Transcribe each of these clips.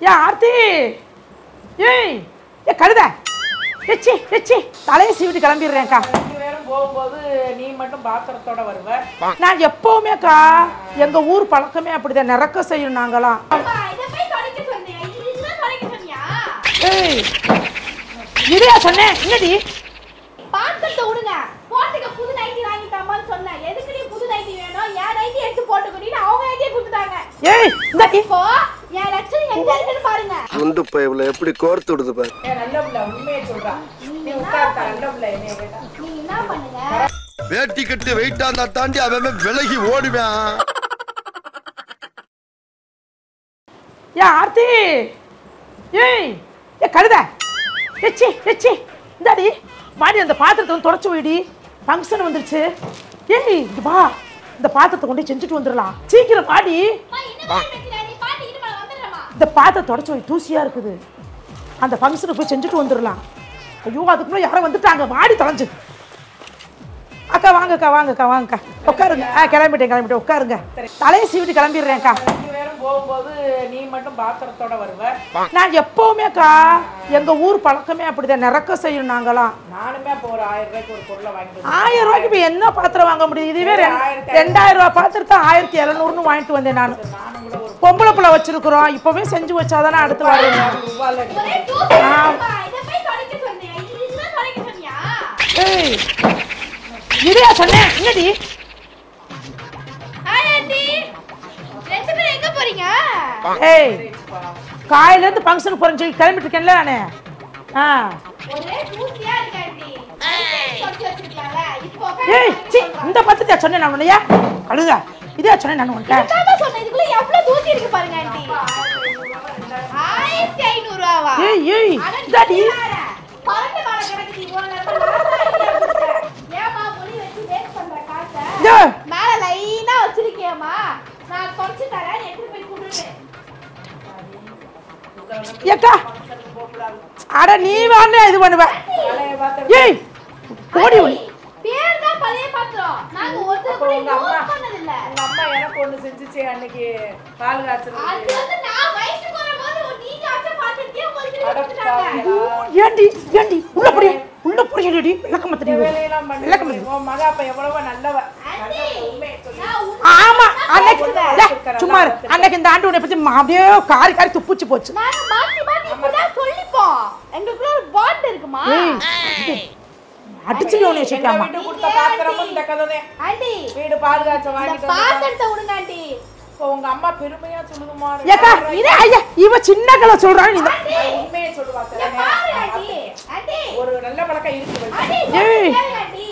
ஏ ஆர்த்தி ஏய் ஏ கழுத எச்சி எச்சி தலையை சீவிட்டு கிளம்பிடுறேன்க்கா ரெண்டு பேரும் போகும்போது நீ மட்டும் பாத்திரத்தோட வருவ நான் எப்பவுமேக்கா எங்க ஊர் பழக்கமே அப்படிதான் நிறக்க செய்யணும் நாங்களாம் அப்பா, இதை போய் தொலைக்க சொன்னேன். இது இதுதான் தொலைக்க சொன்னியா? ஏய் இதையா சொன்னேன் என்னடி பாத்திரத்தை விடுங்க. போட்டுக்க புது நைட்டி வாங்கி தாம்மான்னு சொன்னேன். எதுக்கு நீ புது நைட்டி வேணும்? என் நைட்டி எடுத்து போட்டுக்கோடின்னு அவங்க நைட்டியை கொடுத்துட்டாங்க. ஏய் இந்த இப்போ என் லட்சணம் எங்க இருக்குன்னு பாருங்க குண்டு பைப்ல எப்படி கோர்த்து விடுது பாரு ஏன் நல்ல பிள்ளை உண்மையை சொல்றா நீ உட்கார்த்தா நல்ல பிள்ளை என்னைய கேட்டா நீங்க என்ன பண்ணுங்க வேட்டி கட்டு வெயிட்டா இருந்தா தாண்டி அவன் விலகி ஓடுவான் ஏ ஆர்த்தி ஏய் ஏ கழுத எச்சி எச்சி இந்தாடி மாடி அந்த பாத்திரத்தை வந்து தொடச்சு வைடி ஃபங்க்ஷன் வந்துருச்சு ஏய் இங்க வா இந்த பாத்திரத்தை கொண்டு போய் செஞ்சுட்டு வந்துடலாம் சீக்கிரம் வாடி அம்மா, என்ன பண்ணி வைக்கிறா? நீ பாட்டிக்கிட்டு மேல வந்துடுறேம்மா. இந்த பாத்திரம் தொடச்சு வை தூசியா இருக்குது அந்த ஃபங்க்ஷனுக்கு போய் செஞ்சுட்டு வந்துடலாம் ஐயோ அதுக்குள்ள யாரோ வந்துட்டாங்க வாடி தொலைஞ்சு அக்கா வாங்கக்கா வாங்கக்கா வாங்கக்கா உட்காருங்க ஆ கிளம்பிட்டேன் கிளம்பிட்டேன் உட்காருங்க தலையை சீவிட்டு கிளம்பிடுறேன்க்கா ரெண்டு பேரும் போகும்போது நீ மட்டும் பாத்திரத்தோட வருவ நான் எப்பவுமேக்கா எங்க ஊர் பழக்கமே அப்படிதான் நிறக்க செய்யணும் நாங்களாம் நானுமே அப்போ ஒரு ஆயிரம் ரூபாய்க்கு ஒரு பொருளை வாங்கிட்டு வந்தேன். ஆயிரம் ரூபாய்க்கு இப்போ என்ன பாத்திரம் வாங்க முடியும் இதுவே ரெ- ஆயிரத்தி ரெண்டாயிரம் ரூபாய் பாத்திரத்தை ஆயிரத்தி இரநூறுன்னு வாங்கிட்டு வந்தேன் நான் நானும் கூட ஒரு பொம்பளை பிள்ளை வச்சிருக்கிறோம் இப்பவே செஞ்சு வச்சாதானே அடுத்து வரும் ரூபால ஒரே தூசி இருக்குப்பா. இதை போய் தொலைக்க சொன்னேன். இது இதுதான் தொலைக்க சொன்னியா? ஏய் இதையா சொன்னேன் என்னடி ஹாய் ஆண்டி. ரெண்டு பேரும் எங்க போறீங்க ஏய் காலையில இருந்து ஃபங்க்ஷனுக்கு போறேன்னு சொல்லி கிளம்பிட்டு இருக்கேன்ல நானு ஆ ஒரே தூசியா இருக்கு ஆண்டி. தொடச்சு வச்சிருக்கலாம்ல. இப்போ ஏய் உட்காந்து சி சொல்றேன். இந்த பத்திரிக்கை சொன்னேன் நான் உன்னையா கழுதா இதே சொன்னேன் நான் உன்கிட்ட இதாம்மா சொன்னேன். இதுக்குள்ள எவ்வளவு தூசி இருக்கு பாருங்க ஆண்டி. ஆயிரத்தி ஐநூறு ரூபாவா? ஏய் ஏய் அட இதாடி நீ வேற. பரண்டு மேல கிடக்குது இவ்வளவு நேரமா. நான் தான் ஐடியா கொடுத்தேன். ஏம்மா முடி வச்சு waste பண்ற காசை? இதோ, மேல லைனா வச்சிருக்கியேம்மா. நான் தொடச்சு தரேன். எடுத்துட்டு போய் குடுன்னு. ஏக்கா அட நீ வாங்க இது பண்ணுவ பழைய பாத்திரம் ஏய் போடி ஆண்டி, ஒளி பேர் தான் பழைய பாத்திரம். நாங்க ஒருத்தர் அப்போ கூட உங்க அம்மா use பண்ணதில்ல. உங்க அம்மா எனக்கு ஒண்ணு செஞ்சுச்சு அன்னைக்கு பால் அது காய்ச்சல் வந்து நான் வயசுக்கு வரும்போது ஒரு நீங்க ஆச்ச பாத்திரத்தையே உங்களுக்கு திருப்பி அட கொடுத்துட்டாங்க. பாவிகளா. ஏண்டி ஏண்டி உள்ள போடி உள்ள போடி ஏண்டி விளக்கம் இந்த வேலையெல்லாம் பண்ணி விளக்கம் பண்ணி உன் மக அப்ப எவ்வளவோ நல்லவ ஆண்டி, உண்மையை சொல்லு நான் உண்மை- ஆமா அன்னைக்கு நான் டே, வச்சிருக்கிறேன், சும்மா இரு. நான் அன்னைக்கு இந்த ஆண்டு உன்னை பத்தி ம- அப்படியே காரி காரி துப்புச்சு போச்சு நாங்க மாத்தி மாத்தி இப்பதான் சொல்லிப்போம் எங்களுக்குள்ள ஒரு பாண்ட் இருக்குமா ஏய் அடிச்சு உன்னை எங்க வச்சுக்காமா வீட்டு கொடுத்த பாத்திரமும் இந்த கதை ஆண்டி வீடு பால் காய்ச்ச இந்த வாங்கிட்டு வந்து பாத்திரத்தை விடுங்க ஆண்டி இப்போ உங்க அம்மா பெருமையா சொல்லுதுமா ஏக்கா இது ஐயா இவ சின்ன கலை சொல்றான் நீ ஆண்டி உண்மையை சொல்லுவா இங்க சில பாரு நேரம் ஆண்டி ஆண்டி ஒரு நல்ல பழக்கம் இருக்கு இவளுக்கு. ஆண்டி ஏய். கொஞ்சம் கேளுங்க ஆண்டி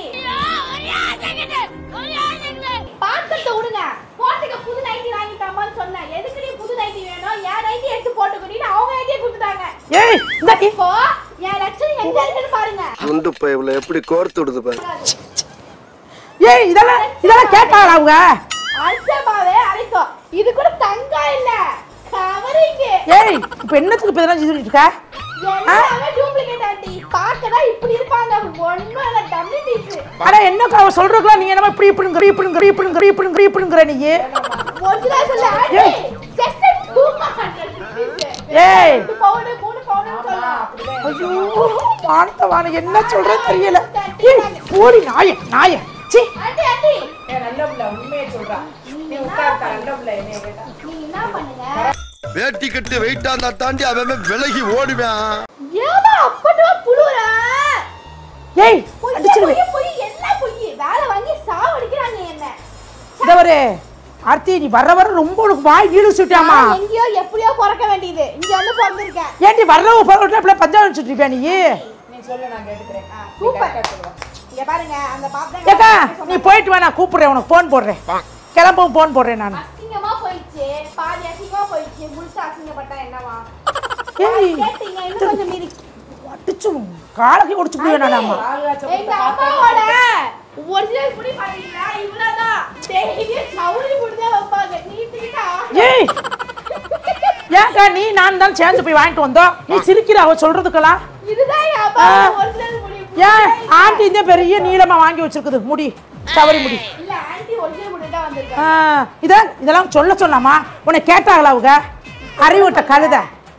பாத்திரத்தை விடுங்க போட்டுக்க புது நைட்டி வாங்கி தாம்மான்னு சொன்னேன் எதுக்கு நீ புது நைட்டி வேணும் என் நைட்டி எடுத்து போட்டுக்கோடின்னு அவங்க நைட்டியை கொடுத்துட்டாங்க ஏய் இந்த இப்போ என் லட்சணம் எங்க இருக்குன்னு பாருங்க குண்டு பைப்ல எப்படி கோர்த்து விடுது பாரு ஏய் இதெல்லாம் இதெல்லாம் கேட்டாளா அவங்க அல்சமாவே அரைக்கும் இது கூட தங்கம் இல்ல கவரிங் ஏய் இப்ப என்னத்துக்கு இப்ப இதெல்லாம் இது இருக்க எல்லாமே டூப்ளிகேட் ஆண்டி பார்க்கதான் இப்படி இருப்பாங்க ஒண்ணும் இல்ல டம்மி பீஸ் அட என்னக்கா அவ சொல்றதுக்குலாம் நீ என்னமா இப்படி இப்படிங்கிற இப்படிங்கிற இப்படிங்கிற இப்படிங்கிற இப்படிங்கிற நீ ஒரிஜினல் சொல்ல ஆண்டி ஏய். ஜஸ்ட் 200 பீஸ் ஏய் ரெண்டு பவுன் மூணு பவுன் சொல்லலாம் ஐயோ வானத்தவான என்ன சொல்றது தெரியல ஏய் போடி நாய நாய சி ஆண்டி ஆண்டி ஏன் நல்ல பிள்ளை உண்மையை சொல்றா நீ உட்கார்த்தா நல்ல பிள்ளை என்னைய கேட்டா நீங்க என்ன பண்ணுங்க வேட்டி கட்டு வெயிட்டா இருந்தா தாண்டி அவன் விலகி ஓடுவான் ஏமா அப்பட்டோ புழுற ஏய் பொய் அடிச்சிருவே பொய் பொய் என்ன பொய் வேலை வாங்கி சாவடிக்கிறாங்க என்ன இந்த ஒரு ஆர்த்தி நீ வர வர ரொம்ப உனக்கு வாய் ஈடு சுட்டாமா நான் எங்கேயோ எப்படியோ பிறக்க வேண்டியது இங்க வந்து பிறந்திருக்கேன் ஏன்டி வர்றவங்க போறவங்க அப்படியே பஞ்சாப் வச்சுட்டு இருப்பியா நீ நீ சொல்லு நான் கேட்டுக்கிறேன் நீ சூப்பர் கரெக்டா சொல்லுவா இங்க பாருங்க அந்த ஏக்கா பாத்திரம் நீ போயிட்டு வா நான் கூப்பிடுறேன் உனக்கு ஃபோன் போடுறேன் கிளம்பவும் ஃபோன் போடுறேன் நான் அசிங்கமா போயிடுச்சு பாதி அசிங்கமா போயிடுச்சு முழுசா அசிங்கப்பட்டா என்னவா ஏய் கேட்டீங்க இன்னும் கொஞ்சம் மீறி அடிச்சு காலக்கி ஒடிச்சு போடுவேன் நானாமா பால் காய்ச்ச எங்க அம்மாவோட ஒரிஜினல் புடி பாத்தீங்களா இவ்வளவுதான் டெய்லி சவுளி புடிதான் வைப்பாங்க நீட்டுக்கிட்டா ஏய் ஏன்க்கா நீ நான் தான் சேர்ந்து போய் வாங்கிட்டு வந்தோம் நீ சிரிக்கிற அவ சொல்றதுக்கெல்லாம் இதுதான் என் அம்மா ஒரிஜினல் முடி ஏன் ஆண்டி இந்த பெரிய நீளமா வாங்கி வச்சிருக்குது முடி சவரி முடி இல்ல ஆன்ட்டி ஒரிஜினல் முடி தான் வந்திருக்காங்க ஆ, இத இதெல்லாம் சொல்ல சொன்னாமா உன்னை கேட்டாங்களா அவங்க அறிவுட்ட கழுத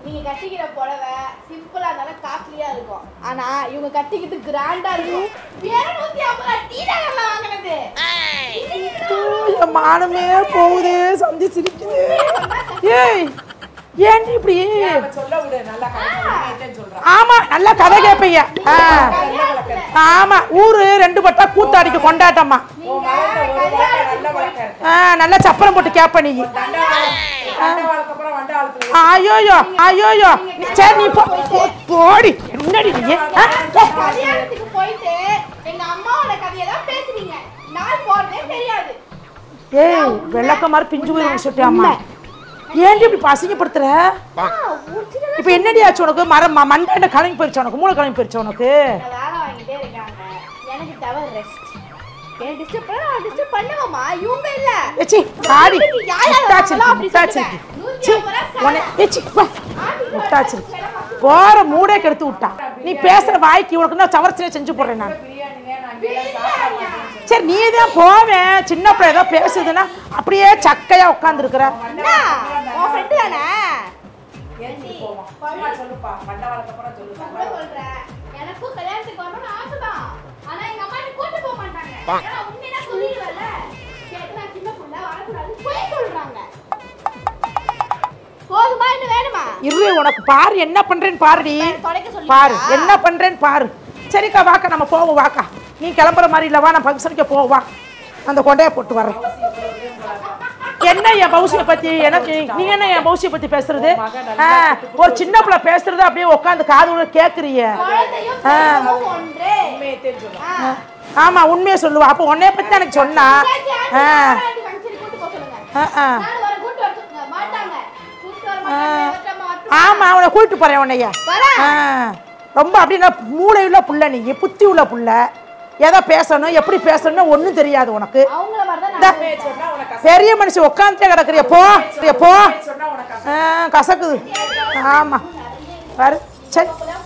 நீங்க கட்டிக்கிற புடவை சிம்பிளா இருந்தாலும் காஸ்ட்லியா இருக்கும் ஆனா இவங்க கட்டிக்கிட்டு கிராண்டா இருக்கும் இருநூத்தி ஐம்பது டீ நகர்ல வாங்கினது என் மானமே போகுதே சந்தி சிரிக்குது ஏய் ஏன் இப்படி அவன் சொல்ல விடு நல்லா கரெக்டாக சொல்றான் ஆமா நல்லா கதை கேட்பீங்க ஆ. ஆமா ஊரு ரெண்டு பட்டா கூத்தாடிக்கு கொண்டாட்டம்மா உன் மகன் ஒரு வார்த்தை நல்ல வழக்கம் இருக்கு ஆ, நல்லா சப்பரம் போட்டு கேப்ப நீ தண்டை தண்டை வளர்க்கப்புறம் வண்ட வளர்த்துல ஐயோயோ ஐயோயோ சரி நீ போ போ- போடி என்னடி நீ ஆ, ஏ. கல்யாணத்துக்கு போயிட்டு எங்க அம்மாவோட கதையை தான் பேசுவீங்க நாள் போறதே தெரியாது ஏய் வெள்ளக்க மாதிரி பிஞ்சு போய் சொல்லிட்டாமா ஏன்டி இப்படி பசிங்கப்படுத்துற இப்ப என்னடி ஆச்சு உனக்கு மரம் ம- மண்டாண்ட கலங்கி போயிருச்சு உனக்கு மூளை கலங்கி போயிருச்சு உனக்கு நான் வேலை வாங்கிட்டே இருக்காங்க எனக்கு தேவை ரெஸ்ட் என்ன டிஸ்டர்ப் பண்ண நான் டிஸ்டர்ப் பண்ணுவேம்மா இவங்க இல்ல ஏச்சி ஆடி வீட்டுக்கு யார் யார் முட்டாச்சு வராங்களோ அப்படி முட்டாச்சு சொல்லுங்க. நூத்தி சி, ஐம்பது ரூபா உன்னை ஏச்சி வா முட்டாச்சு போற மூடே கெடுத்து விட்டான் நீ பேசுற வாய்க்கு உனக்கு நான் சவரச்சனே செஞ்சு போடுறேன் நான் பிரியாணினே நான் இங்கே சாப்பிட மாட்டேன் சரி நீ தான் போவேன் சின்ன பிள்ளை ஏதோ பேசுதுன்னா அப்படியே சக்கையா உட்காந்துருக்குற என்ன உன் ஃப்ரெண்டு தானே எழுந்து போவோம் சும்மா சொல்லுப்பா வண்ட வளர்க்கப்புறம் சொல்லு நான் கூட சொல்றேன் எனக்கும் கல்யாணத்துக்கு வரணும்னு ஆசைதான் ஆனா எங்க அம்மா என்ன கூட்டு போக மாட்டாங்க ஏன்னா உண்மையா சொல்லிடுவேன்ல கேட்டு நான் சின்ன புள்ள வரக்கூடாது போய் சொல்றாங்க போதுமா இன்னும் வேணுமா இரு உனக்கு பாரு என்ன பண்றேன்னு பாருடி தொலைக்க சொல்லி பாரு என்ன பண்றேன்னு பாரு சரிக்கா வாக்கா நம்ம போவோம் வாக்கா நீ கிளம்புற மாதிரி இல்ல வா நான் ஃபங்க்ஷனுக்கு போவோம் வா அந்த கொண்டைய போட்டு வரேன் என்ன என் பௌசியை பத்தி எனக்கு நீ என்ன என் பௌசியை பத்தி பேசுறது ஆ, ஒரு சின்ன பிள்ளை பேசுறது அப்படியே உட்காந்து காது கேக்குறீங்க குழந்தையும் பிள்ளையும் ஒன்றே உண்மையை சொல்லு ஆ. ஆமா உண்மையை சொல்லுவா அப்போ உன்னைய பத்தி தான் எனக்கு சொன்னா கேட்டு ஆ, ஆண்டி ஃபங்க்ஷனுக்கு கூட்டு போக சொல்லுங்க ஆ, ஆ. நானும் வர கூட்டு வர சொல்லுங்க மாட்டாங்க கூட்டு வர மாட்டாங்க வரட்டும், வரட்டும். ஆமா அவனை கூட்டிட்டு போறேன் உன்னைய வரேன். ஆ, ரொம்ப அப்படின்னா மூளை உள்ள புள்ள நீ புத்தி உள்ள புள்ள எதை பேசணும் எப்படி பேசணும்னு ஒண்ணும் தெரியாது உனக்கு அவங்கள மாதிரிதான் இந்தா, நான் உண்மையை சொன்னா உனக்கு கச- பெரிய மனுஷன் உட்காந்துட்டே கிடக்குறிய போ இங்க போ உண்மையை சொன்னா உனக்கு கச- ஆ, கசக்குது ஆமா பாரு சரி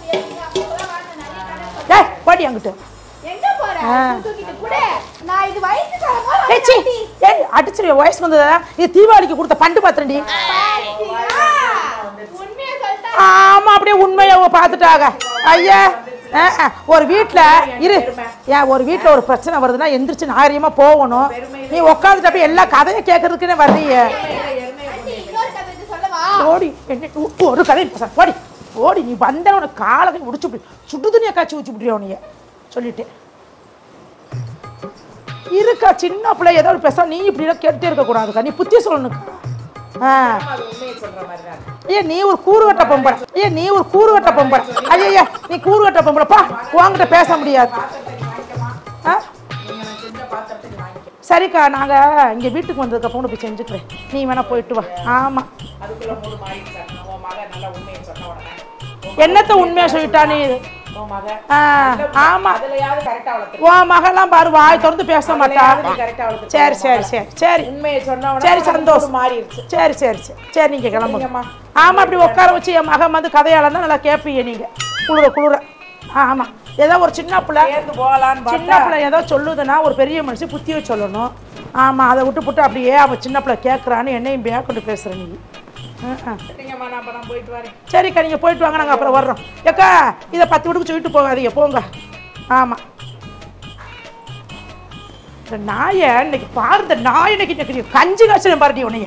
டேய் போடி அங்கிட்டு எங்க போற ஆ. தூக்கிட்டு கூட நான் இது வயசுக்கு வரும்போது ஏய், சீ. ஏய் அடிச்சிரு வயசுக்கு வந்ததா இது தீபாவளிக்கு கொடுத்த பண்டு பாத்திரண்டி உண்மையை சொல்லிட்டா ஆமா அப்படியே உண்மையை பார்த்துட்டாங்க ஐயா ஆ, ஆ, ஒரு வீட்ல இரு ஏன் ஒரு வீட்ல ஒரு பிரச்சனை வருதுன்னா எந்திரிச்சு நாகரிகமா போகணும் நீ உட்காந்துட்டு அப்படியே எல்லா கதையும் கேட்கறதுக்குன்னே வர்றீங்க ஆண்டி, இன்னொரு கதை இது சொல்லவா ஓடி என்ன உ- ஒரு கதை பேச ஓடி ஓடி நீ வந்த உனக்கு காலகை முடிச்சு விடு சுடு துணியை காய்ச்சி ஊற்றி விட்றியா உனைய சொல்லிட்டேன் இருக்கா சின்ன பிள்ளை ஏதோ ஒரு பேச நீ இப்படிலாம் கேட்டுட்டே இருக்கக்கூடாதுக்கா நீ புத்தி சொல்லணுக்கா ஆ அது உண்மையை சொல்ற மாதிரி தான் இருக்கு. ஐயா நீ ஒரு கூறுவட்ட பொம்பளை ஐயா நீ ஒரு கூறுவட்ட பொம்பளை ஐயா நீ கூறுவட்ட பொம்பளை பா உன்கிட்ட பேச முடியாது பாத்திரத்தை நீ வாங்கிக்கமா ஆ நீங்க நான் செஞ்ச பாத்திரத்தை நீ வாங்கிக்க சரிக்கா நாங்கள் இங்கே வீட்டுக்கு வந்ததுக்கப்புறம் போய் செஞ்சுக்கிறேன் நீ வேணா போயிட்டு வா ஆமாம் அதுக்குள்ள மூணு மாறிடுச்சு உன் மகன் நல்லா உண்மையை சொன்ன உடனே என்னத்த உண்மையாக சொல்லிட்டா நீ உன் மகன் ஆ ஆமாம் அதுலயாவது கரெக்டா வளர்த்து உன் மகெல்லாம் பாரு வாய் திறந்து பேச மாட்டா அதுலயாவது நீ கரெக்டா வளர்த்து சரி சரி சரி சரி உண்மையை சொன்ன உடனே சரி உனக்கு சந்தோஷம் மூடு மாறிடுச்சு சரி சரி சரி சரி நீங்கள் கிளம்புங்க சரிங்கம்மா. ஆமாம் அப்படி உட்கார வச்சு என் மகன் வந்து கதையாளர் தான் நல்லா கேட்பீங்க நீங்கள் குளிர குளிர ஆமாம் ஏதோ ஒரு சின்ன பிள்ளை சேர்ந்து போகலான்னு சின்ன பார்த்தா பிள்ளை ஏதோ சொல்லுதுன்னா ஒரு பெரிய மனுஷன் புத்திய சொல்லணும் ஆமாம் அதை விட்டு புட்டு அப்படியே அவன் சின்ன பிள்ளை கேட்குறான்னு என்னையும் பேக்கொண்டு பேசுகிற நீ ம், ம். சரிங்கம்மா நான் அப்ப நான் போயிட்டு வரேன் சரிக்கா நீங்கள் போயிட்டு வாங்க நாங்கள் அப்புறம் வர்றோம் ஏக்கா இதை பத்து விடுக்கு சொல்லிட்டு போகாதீங்க போங்க ஆமாம் இந்த நாயை இன்னைக்கு பாரு இந்த நாய் இன்னைக்கு இன்னைக்கு கஞ்சி காய்ச்சல் பாருடி உன்னைய